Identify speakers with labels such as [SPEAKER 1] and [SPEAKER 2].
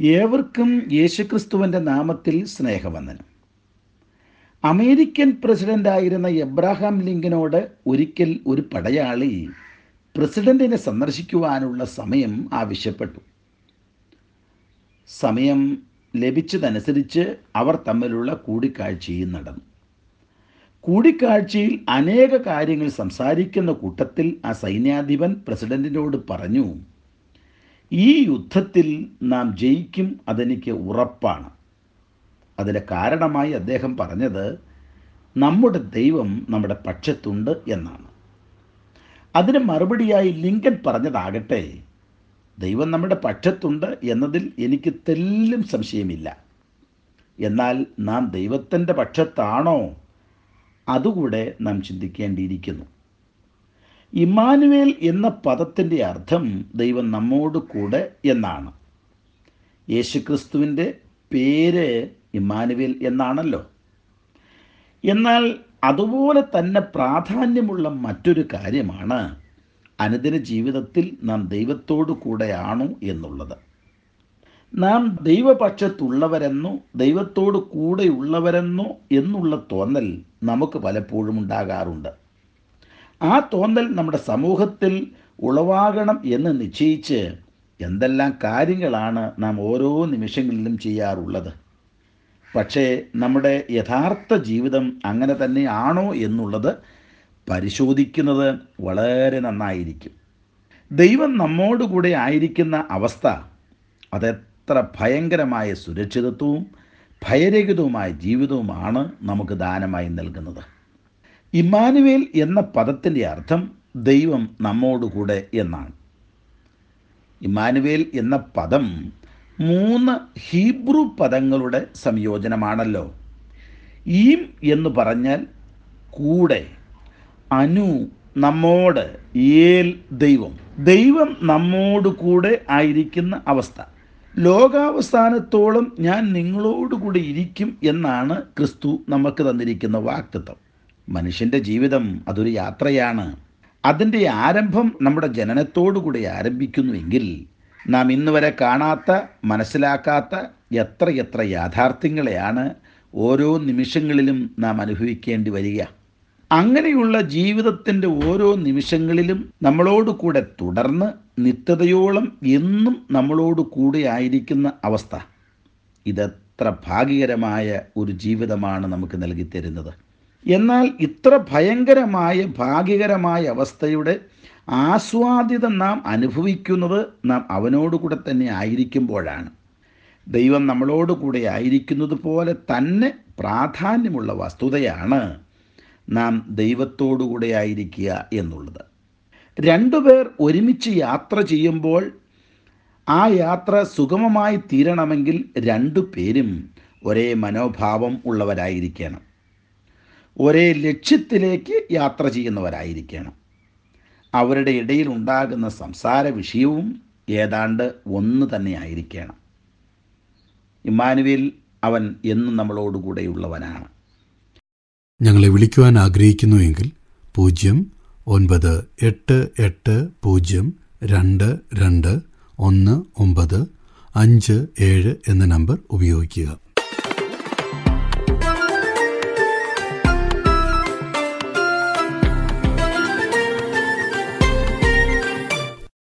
[SPEAKER 1] ഏവർക്കും യേശുക്രിസ്തുവിൻ്റെ നാമത്തിൽ സ്നേഹവന്ദനം അമേരിക്കൻ പ്രസിഡന്റായിരുന്ന എബ്രാഹാം ലിങ്കനോട് ഒരിക്കൽ ഒരു പടയാളി പ്രസിഡന്റിനെ സന്ദർശിക്കുവാനുള്ള സമയം ആവശ്യപ്പെട്ടു സമയം ലഭിച്ചതനുസരിച്ച് അവർ തമ്മിലുള്ള കൂടിക്കാഴ്ചയും നടന്നു കൂടിക്കാഴ്ചയിൽ അനേക കാര്യങ്ങൾ സംസാരിക്കുന്ന കൂട്ടത്തിൽ ആ സൈന്യാധിപൻ പ്രസിഡന്റിനോട് പറഞ്ഞു ഈ യുദ്ധത്തിൽ നാം ജയിക്കും അതെനിക്ക് ഉറപ്പാണ് അതിന് കാരണമായി അദ്ദേഹം പറഞ്ഞത് നമ്മുടെ ദൈവം നമ്മുടെ പക്ഷത്തുണ്ട് എന്നാണ് അതിന് മറുപടിയായി ലിങ്കൻ പറഞ്ഞതാകട്ടെ ദൈവം നമ്മുടെ പക്ഷത്തുണ്ട് എന്നതിൽ എനിക്ക് തെല്ലും സംശയമില്ല എന്നാൽ നാം ദൈവത്തിൻ്റെ പക്ഷത്താണോ അതുകൂടെ നാം ചിന്തിക്കേണ്ടിയിരിക്കുന്നു ഇമ്മാനുവേൽ എന്ന പദത്തിൻ്റെ അർത്ഥം ദൈവം നമ്മോട് കൂടെ എന്നാണ് യേശുക്രിസ്തുവിൻ്റെ പേര് ഇമ്മാനുവേൽ എന്നാണല്ലോ എന്നാൽ അതുപോലെ തന്നെ പ്രാധാന്യമുള്ള മറ്റൊരു കാര്യമാണ് അനുദിന ജീവിതത്തിൽ നാം ദൈവത്തോടു കൂടെയാണോ എന്നുള്ളത് നാം ദൈവപക്ഷത്തുള്ളവരെന്നോ ദൈവത്തോട് കൂടെയുള്ളവരെന്നോ എന്നുള്ള തോന്നൽ നമുക്ക് പലപ്പോഴും ഉണ്ടാകാറുണ്ട് ആ തോന്നൽ നമ്മുടെ സമൂഹത്തിൽ ഉളവാകണം എന്ന് നിശ്ചയിച്ച് എന്തെല്ലാം കാര്യങ്ങളാണ് നാം ഓരോ നിമിഷങ്ങളിലും ചെയ്യാറുള്ളത് പക്ഷേ നമ്മുടെ യഥാർത്ഥ ജീവിതം അങ്ങനെ തന്നെയാണോ എന്നുള്ളത് പരിശോധിക്കുന്നത് വളരെ നന്നായിരിക്കും ദൈവം നമ്മോടുകൂടെ ആയിരിക്കുന്ന അവസ്ഥ അതെത്ര ഭയങ്കരമായ സുരക്ഷിതത്വവും ഭയരഹിതവുമായ ജീവിതവുമാണ് നമുക്ക് ദാനമായി നൽകുന്നത് ഇമ്മാനുവേൽ എന്ന പദത്തിൻ്റെ അർത്ഥം ദൈവം നമ്മോടുകൂടെ എന്നാണ് ഇമ്മാനുവേൽ എന്ന പദം മൂന്ന് ഹീബ്രു പദങ്ങളുടെ സംയോജനമാണല്ലോ ഈം എന്ന് പറഞ്ഞാൽ കൂടെ അനു നമ്മോട് ഏൽ ദൈവം ദൈവം നമ്മോട് കൂടെ ആയിരിക്കുന്ന അവസ്ഥ ലോകാവസാനത്തോളം ഞാൻ നിങ്ങളോടുകൂടി ഇരിക്കും എന്നാണ് ക്രിസ്തു നമുക്ക് തന്നിരിക്കുന്ന വാക്തത്വം മനുഷ്യൻ്റെ ജീവിതം അതൊരു യാത്രയാണ് അതിൻ്റെ ആരംഭം നമ്മുടെ ജനനത്തോടുകൂടി ആരംഭിക്കുന്നുവെങ്കിൽ നാം ഇന്ന് വരെ കാണാത്ത മനസ്സിലാക്കാത്ത എത്രയെത്ര യാഥാർത്ഥ്യങ്ങളെയാണ് ഓരോ നിമിഷങ്ങളിലും നാം അനുഭവിക്കേണ്ടി വരിക അങ്ങനെയുള്ള ജീവിതത്തിൻ്റെ ഓരോ നിമിഷങ്ങളിലും നമ്മളോട് കൂടെ തുടർന്ന് നിത്യതയോളം എന്നും നമ്മളോട് കൂടെ ആയിരിക്കുന്ന അവസ്ഥ ഇതെത്ര ഭാഗ്യകരമായ ഒരു ജീവിതമാണ് നമുക്ക് നൽകി തരുന്നത് എന്നാൽ ഇത്ര ഭയങ്കരമായ ഭാഗ്യകരമായ അവസ്ഥയുടെ ആസ്വാദിതം നാം അനുഭവിക്കുന്നത് നാം അവനോടുകൂടെ തന്നെ ആയിരിക്കുമ്പോഴാണ് ദൈവം നമ്മളോട് കൂടെ ആയിരിക്കുന്നത് പോലെ തന്നെ പ്രാധാന്യമുള്ള വസ്തുതയാണ് നാം ദൈവത്തോടുകൂടെ ആയിരിക്കുക എന്നുള്ളത് രണ്ടുപേർ ഒരുമിച്ച് യാത്ര ചെയ്യുമ്പോൾ ആ യാത്ര സുഗമമായി തീരണമെങ്കിൽ രണ്ടു പേരും ഒരേ മനോഭാവം ഉള്ളവരായിരിക്കണം ഒരേ ലക്ഷ്യത്തിലേക്ക് യാത്ര ചെയ്യുന്നവരായിരിക്കണം അവരുടെ ഇടയിൽ ഉണ്ടാകുന്ന സംസാര വിഷയവും ഏതാണ്ട് ഒന്ന് തന്നെ ആയിരിക്കണം ഇമ്മാനുവേൽ അവൻ എന്നും നമ്മളോടുകൂടെയുള്ളവനാണ്
[SPEAKER 2] ഞങ്ങളെ വിളിക്കുവാൻ ആഗ്രഹിക്കുന്നുവെങ്കിൽ പൂജ്യം ഒൻപത് എട്ട് എട്ട് പൂജ്യം രണ്ട് രണ്ട് ഒന്ന് ഒമ്പത് അഞ്ച് ഏഴ് എന്ന നമ്പർ ഉപയോഗിക്കുക